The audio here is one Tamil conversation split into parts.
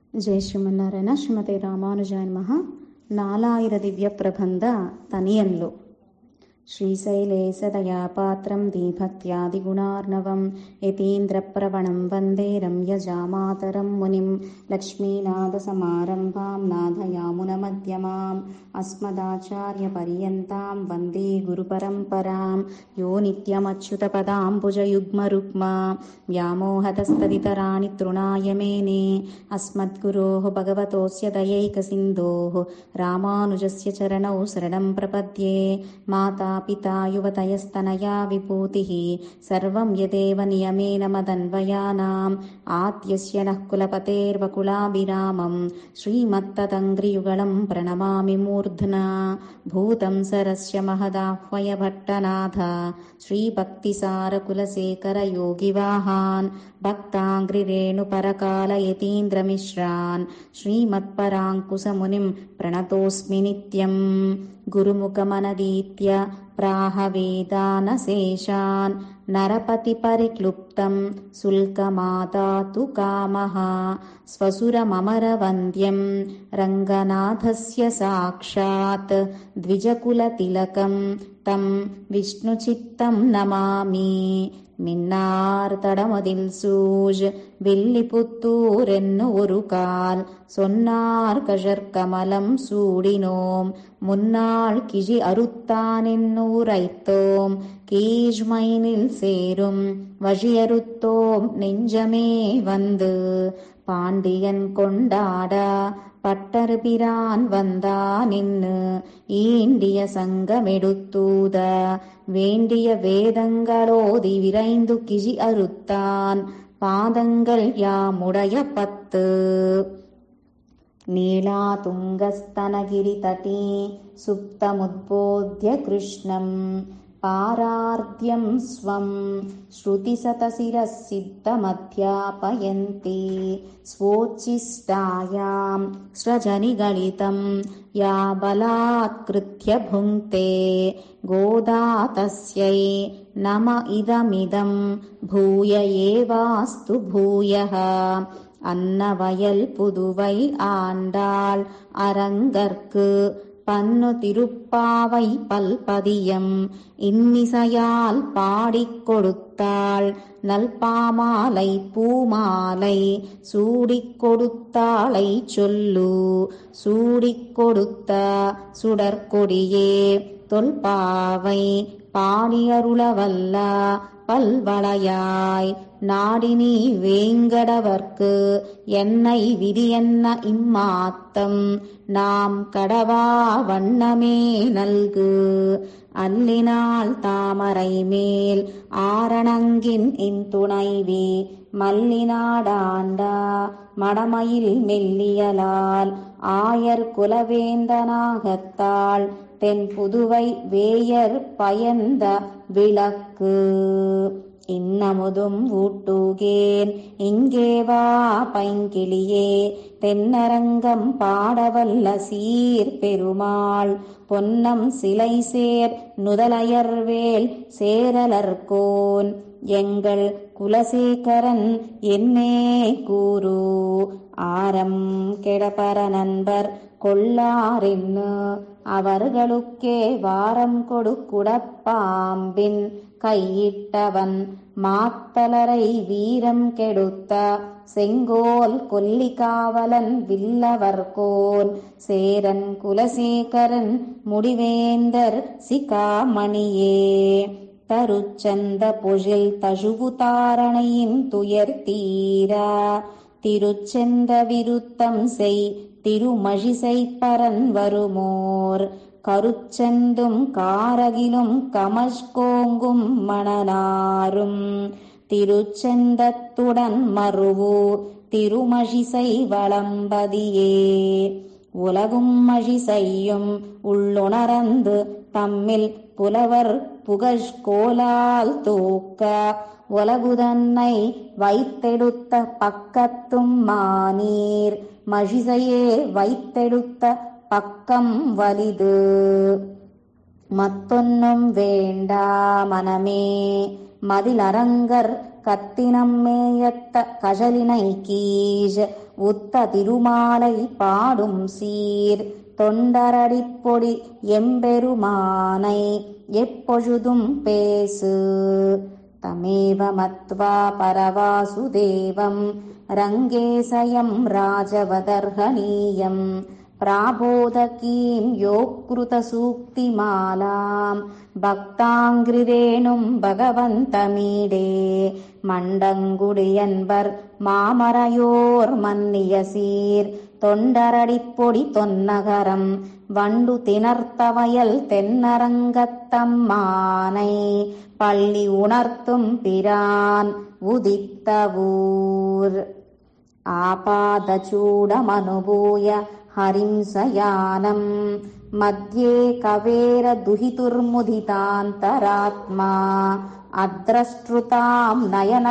ஜெய் ஸ்ரீமன்னாராயண ஸ்ரீமதி ராமானுஜாய நமः నాలాయిర దివ్య ప్రబంధ తనియంలో శ్రీశైలేశదయాపాత్రం దీభక్త్యాదిగుణార్ణవం యతీంద్రప్రవణం వందే రమ్యజామాతరం మునిం లక్ష్మీనాథసమారంభాం నాథయామునమధ్యమాం అస్మదాచార్యపర్యంతాం వందే గురుపరంపరాం యో నిత్యమచ్యుతపదాంబుజయుగ్మరుక్మా వ్యామోహతస్తదితరాణి తృణాయ మేనే अस्मद्गुरोः भगवतोऽस्य दयैकसिन्धोः रामानुजस्य चरणौ शरणं प्रपद्ये मातापिता युवतयस्तनया विभूतिः सर्वं यदेव नियमेन मदन्वयानाम् आद्यस्य नः कुलपतेर्वकुलाभिरामं श्रीमत्तदङ्घ्रियुगलं प्रणमामि मूर्ध्ना भूतं सरस्य महदाह्वय भट्टनाथ श्रीभक्तिसारकुलशेखरयोगिवाहान् भक्ताङ्घ्रिरेणुपरकालयतीन्द्रमिश्रान् श्रीमत्पराङ्कुशमुनिं प्रणतोऽस्मि नित्यम् गुरुमुखमनदीत्य प्राहवेदानशेषान् नरपतिपरिक्लुप्तं शुल्कमादातु कामः स्वसुरममरवन्द्यं रङ्गनाथस्य साक्षात् द्विजकुलतिलकं तं विष्णुचित्तं नमामि மின்னார் தடமதில் சூழ் வில்லிபுத்தூர் என்ன ஒரு கால் சொன்னார் கழற்கமலம் சூடினோம் முன்னாள் கிழி அறுத்தான் என்னூரைத்தோம் கீழ்மைனில் சேரும் வழியறுத்தோம் நெஞ்சமே வந்து பாண்டியன் கொண்டாட பட்டர் பிரான் வந்தான் நின்னு ஈண்டிய சங்கமெடுத்தூத வேண்டிய வேதங்களோதி விரைந்து கிழி அறுத்தான் பாதங்கள் யாமுடைய பத்து नीलातुङ्गस्तनगिरितटी सुप्तमुद्बोध्य कृष्णम् पारार्ध्यं स्वं श्रुतिशतशिरः सिद्धमध्यापयन्ति स्वोच्छिष्टायां स्रजनिगलितं या बलात्कृत्य भुङ्क्ते गोदा तस्यै नम इदमिदं भूय एवास्तु भूयः அன்னவயல் புதுவை ஆண்டாள் அரங்கற்கு பன்னு திருப்பாவை பல்பதியம் இன்னிசையால் பாடிக் கொடுத்தாள் நல்பாமாலை பூமாலை சூடிக் கொடுத்தாளை சொல்லு சூடிக் கொடுத்த சுடற்கொடியே தொல்பாவை பாடியருளவல்ல பல்வளையாய் நாடினி வேங்கடவர்க்கு என்னை விதி என்ன இம்மாத்தம் நாம் கடவா வண்ணமே நல்கு அல்லினாள் தாமரை மேல் ஆரணங்கின் இந்துணைவி மல்லினாடாண்டா மடமயில் மெல்லியலால் ஆயர் குலவேந்தனாகத்தாள் தென் புதுவை வேயர் பயந்த விளக்கு இன்னமுதும் ஊட்டுகேன் இங்கே வா பைங்கிளியே தென்னரங்கம் பாடவல்ல சீர் பெருமாள் பொன்னம் சிலை சேர் நுதலையர்வேல் சேரலர்கோன் எங்கள் குலசேகரன் என்னே கூறு ஆரம் கெடபர நண்பர் கொள்ளாரின்னு அவர்களுக்கே வாரம் கொடுக்குடப்பாம்பின் கையிட்டவன் மாத்தலரை வீரம் கெடுத்த செங்கோல் கொல்லிகாவலன் வில்லவர்கோன் சேரன் குலசேகரன் முடிவேந்தர் சிகாமணியே தருச்சந்த பொழில் தழுவு தாரணையின் துயர் தீரா திருச்செந்த விருத்தம் செய் திருமழிசை பரன் வருமோர் கருச்செந்தும் காரகிலும் கமஷ்கோங்கும் மணனாரும் திருச்செந்தத்துடன் மறுவு திருமழிசை வளம்பதியே உலகும் மழிசையும் உள்ளுணரந்து தம்மில் புலவர் புகழ்கோலால் தூக்க உலகுதன்னை வைத்தெடுத்த பக்கத்தும் மானீர் மழிசையே வைத்தெடுத்த பக்கம் வலிது மத்தொன்னும் வேண்டா மனமே மதிலரங்கர் கத்தினம் மேயத்த கழலினை கீழ் உத்த திருமாலை பாடும் சீர் தொண்டரடிப்பொடி எம்பெருமானை எப்பொழுதும் பேசு தமேவ மத்வா பரவாசுதேவம் ரங்கேசயம் ராஜவதர்ஹணீயம் प्राबोधकीं योऽकृतसूक्तिमालाम् பக்தாங்கிரிரேணும் பகவந்தமீடே மண்டங்குடியன்பர் மாமரையோர் மன்னிய சீர் தொண்டரடிப்பொடி தொன்னகரம் வண்டு திணர்த்தவயல் தென்னரங்கத்தம்மானை பள்ளி உணர்த்தும் பிரான் உதித்தவூர் आपादचूडमनुभूय हरिंसयानम् मध्ये कवेरदुहितुर्मुदितान्तरात्मा अद्रष्टृताम्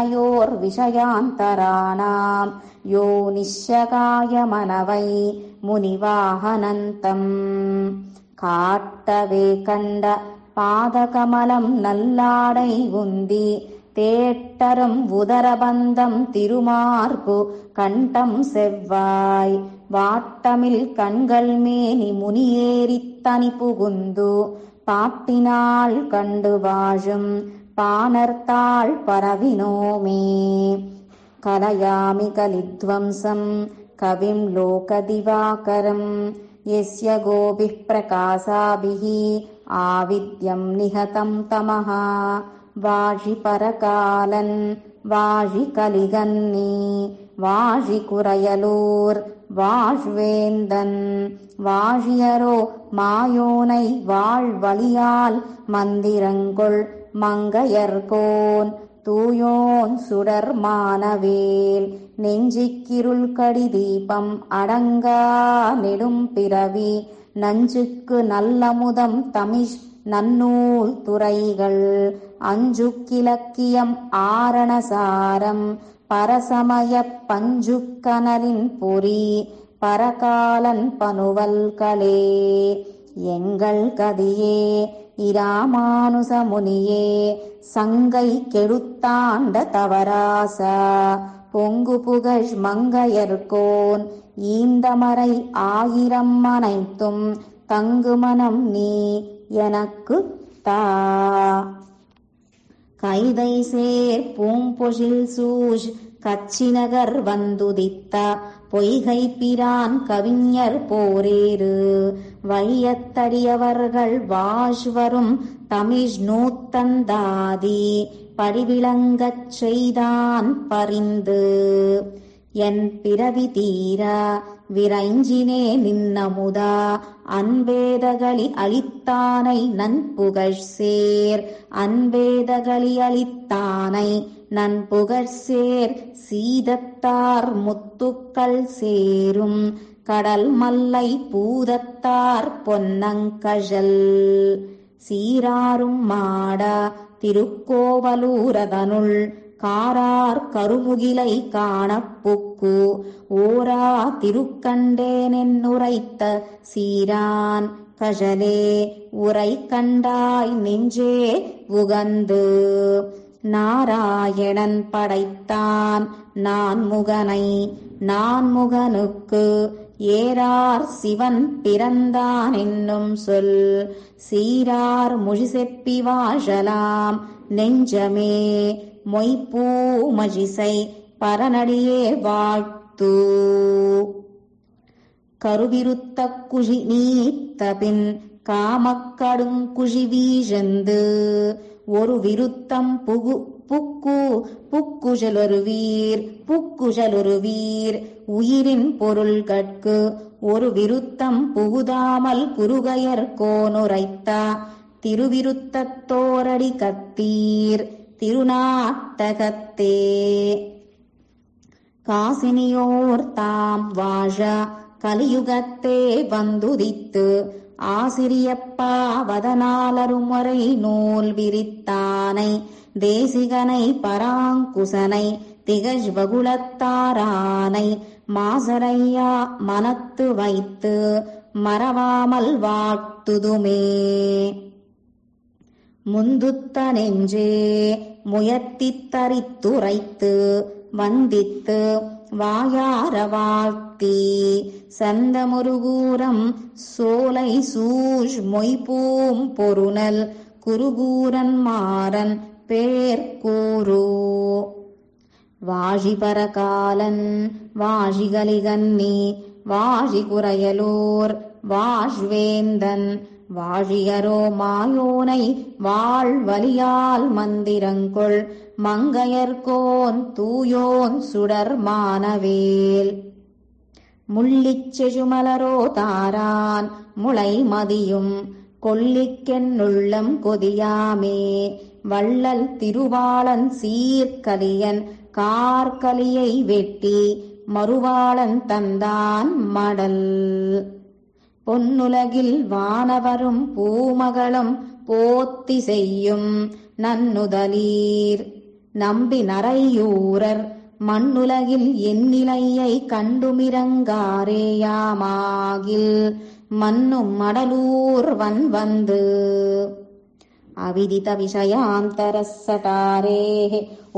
नयनयोर्विषयान्तराणाम् यो निश्शकायमनवै मुनिवाहनन्तम् காட்டவே கண்ட பாதகமலம் நல்லாடை உந்தி தேட்டரும் உதரபந்தம் திருமார்பு கண்டம் செவ்வாய் வாட்டமில் கண்கள் மேனி முனியேறித் தனி புகுந்து பாட்டினாள் கண்டு வாழும் பாணர்த்தாள் பரவினோமே கலயாமி கலித்வம்சம் கவிம் லோகதிவாகரம் यस्य गोभिः प्रकाशाभिः आविद्यम् निहतम् तमः வாழி பரகாலன் வாழி கலிகன்னி வாழி குறையலூர் வாழ்வேந்தன் வாழியரோ மாயோனை வாழ்வழியால் மந்திரங்கொள் மங்கையர்கோன் தூயோன் சுடர் மானவேல் நெஞ்சிக்கிருள் கடி தீபம் அடங்கா நெடும் பிறவி நஞ்சுக்கு நல்லமுதம் தமிழ் நன்னூல் துறைகள் அஞ்சுக்கிலக்கியம் ஆரணசாரம் பரசமய பஞ்சுக்கனலின் பொறி பரகாலன் பனுவல்களே எங்கள் கதியே இராமானுசமுனியே சங்கை கெடுத்தாண்ட தவராசா பொங்கு புகழ் மங்கையர்கோன் ஈந்தமரை ஆயிரம் அனைத்தும் தங்கு மனம் நீ எனக்கு தா கைதை சேர் பூம்பொழில் சூழ் கச்சிநகர் வந்துதித்த பொய்கை பிரான் கவிஞர் போரேறு வையத்தடியவர்கள் வாஷ்வரும் தமிழ் நூத்தந்தாதி படிவிளங்கச் செய்தான் பரிந்து என் பிறவி தீர விரைஞ்சினே நின்னமுதா அன்பேதகளி அளித்தானை நன்புகழ் சேர் அன்பேதகளி அளித்தானை நன்புகழ் சேர் சீதத்தார் முத்துக்கள் சேரும் கடல் மல்லை பூதத்தார் பொன்னங்கழல் சீராரும் மாடா திருக்கோவலூரதனுள் காரார் கருமுகிலை காணப்புக்கு ஓரா திருக்கண்டேனென்னுரைத்த சீரான் கழலே உரை கண்டாய் நெஞ்சே உகந்து நாராயணன் படைத்தான் நான் முகனை நான் முகனுக்கு ஏறார் சிவன் பிறந்தான் என்னும் சொல் சீரார் மொழி செப்பி வாழலாம் நெஞ்சமே மொய்ப்பூ மஜிசை பரநடியே வாழ்த்து கருவிருத்த குழி நீத்த பின் காமக்கடும் குழி வீழந்து ஒரு விருத்தம் புகு புக்கு புக்குழலொரு வீர் புக்குழலொரு வீர் உயிரின் பொருள் கட்கு ஒரு விருத்தம் புகுதாமல் குருகையர் கோனுரைத்தா திருவிருத்தத்தோரடி கத்தீர் திருநாட்டகத்தே காசினியோர் தாம் வாழ கலியுகத்தே வந்துதித்து ஆசிரியப்பா வதனாலருமறை நூல் விரித்தானை தேசிகனை பராங்குசனை திகழ் வகுளத்தாரானை மாசரையா மனத்து வைத்து மறவாமல் வாழ்த்துதுமே முந்துத்த நெஞ்சே முயத்தித் தரித்துரைத்து வந்தித்து வாயார வாழ்த்தி சந்தமுருகூரம் சோலை சூழ் மொய்பூம் பொருணல் குருகூரன் மாறன் பேர் கூறு வாழி பரகாலன் வாழிகலிகன்னி வாழி குறையலூர் வாழ்வேந்தன் வாழியரோ மாயோனை வாழ்வலியால் மந்திரங்கொள் மங்கையர்கோன் தூயோன் சுடர் மானவேல் முள்ளிச் செழுமலரோ தாரான் முளை மதியும் கொல்லிக்கென்னுள்ளம் கொதியாமே வள்ளல் திருவாளன் சீர்கலியன் கார்கலியை வெட்டி மறுவாளன் தந்தான் மடல் பொன்னுலகில் வானவரும் பூமகளும் போத்தி செய்யும் நன்னுதலீர் நம்பி நரையூரர் மண்ணுலகில் எந்நிலையை கண்டுமிரங்காரேயாமாகில் மன்னும் மடலூர் வன் வந்து अविदित विषयान्तरः सटारेः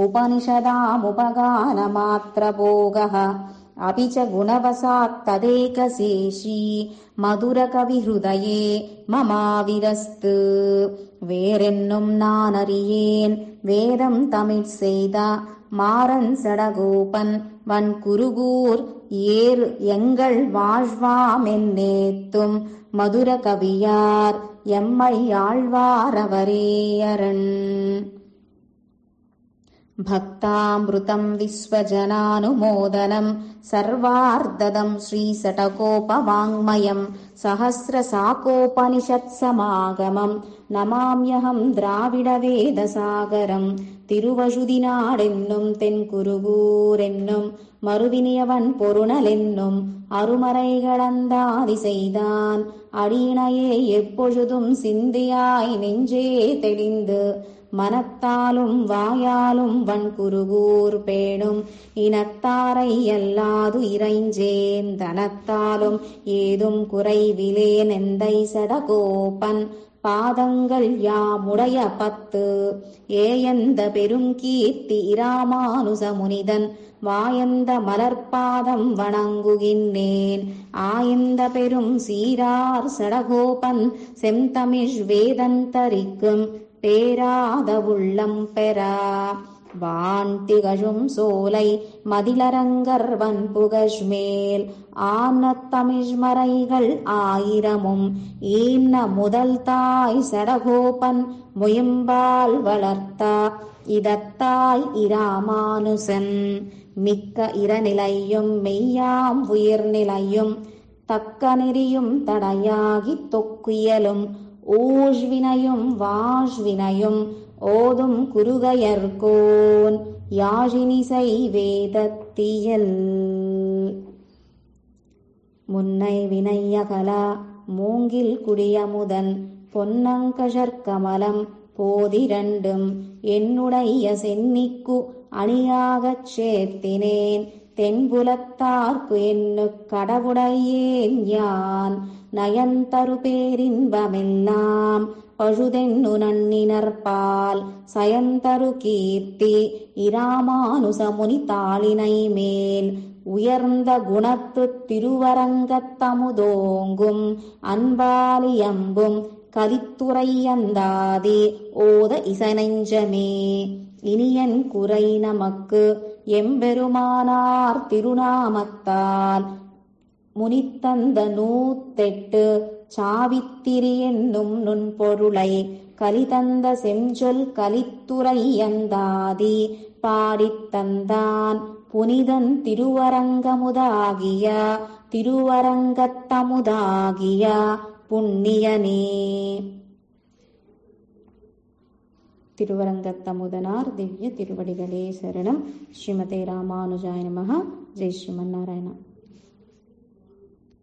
उपनिषदामुपगानमात्रभोगः अपि च गुणवसात्तदेकशेषी मधुरकविहृदये ममाविरस्तु வேறென்னும் நான் அறியேன் வேதம் தமிழ் செய்த மாறன் சடகோபன் வன் குருகூர் ஏறு எங்கள் வாழ்வாமென்னேத்தும் மதுர கவியார் எம்மை ஆழ்வாரவரேயரன் भक्तामृतं विश्वजनानुमोदनं सर्वार्ददं श्रीसटकोपवाङ्मयं सहस्रसाकोपनिषत्समागमं नमाम्यहं द्राविडवेदसागरं திருவழுதினாடென்னும் தென் குருகூரென்னும் மறுவினியவன் பொருணலென்னும் அருமறைகளந்தாதி செய்தான் அடியினையே எப்பொழுதும் சிந்தியாய் நெஞ்சே தெளிந்து மனத்தாலும் வாயாலும் வன்குருகூர் பேணும் இனத்தாரை அல்லாது இறைஞ்சேன் தனத்தாலும் ஏதும் குறைவிலேன் எந்தை சடகோபன் பாதங்கள் யாமுடைய பத்து ஏயந்த பெரும் கீர்த்தி இராமானுச முனிதன் வாயந்த மலர்பாதம் வணங்குகின்றேன் ஆயந்த பெரும் சீரார் சடகோபன் செந்தமிழ் வேதந்தரிக்கும் பேராத உள்ளம் பெறா வான் திகழும் சோலை மதிலரங்கர் வன்புகழ்மேல் ஆன தமிழ் மறைகள் ஆயிரமும் ஈன்ன முதல் தாய் சடகோபன் முயம்பால் வளர்த்தா இதத்தாய் இராமானுசன் மிக்க இரநிலையும் மெய்யாம் உயிர்நிலையும் தக்க நெறியும் தடையாகித் தொக்குயலும் ஊழ்வினையும் வாழ்வினையும் ஓதும் குருகையர்கோன் யாழினிசை வேதத்தியல் முன்னை வினையகலா மூங்கில் குடியமுதன் பொன்னங்கஷற்கமலம் போதிரண்டும் என்னுடைய சென்னிக்கு அணியாகச் சேர்த்தினேன் தென்புலத்தார்க்கு என்னு கடவுடையேன் யான் நயந்தரு பேரின்பமெல்லாம் பழுதென்னு நன்னினர்பால் சயந்தரு கீர்த்தி இராமானுசமுனி தாளினை மேல் உயர்ந்த குணத்து திருவரங்கத்தமுதோங்கும் அன்பாலியம்பும் கலித்துறையந்தாதி ஓத இசைநெஞ்சமே இனியன் குறை நமக்கு எம்பெருமானார் திருநாமத்தால் முனித்தந்த நூத்தெட்டு சாவித்திரி என்னும் நுண்பொருளை கலிதந்த செஞ்சொல் கலித்துறையந்தாதி பாடித்தந்தான் புனிதன் திருவரங்கமுதாகிய திருவரங்கத்தமுதாகிய புண்ணியனே திருவரங்கத்தமுதனார் திவ்ய திருவடிகளே சரணம் ஸ்ரீமதே ராமானுஜாய நமः ஜெய் ஸ்ரீமன்னாராயணா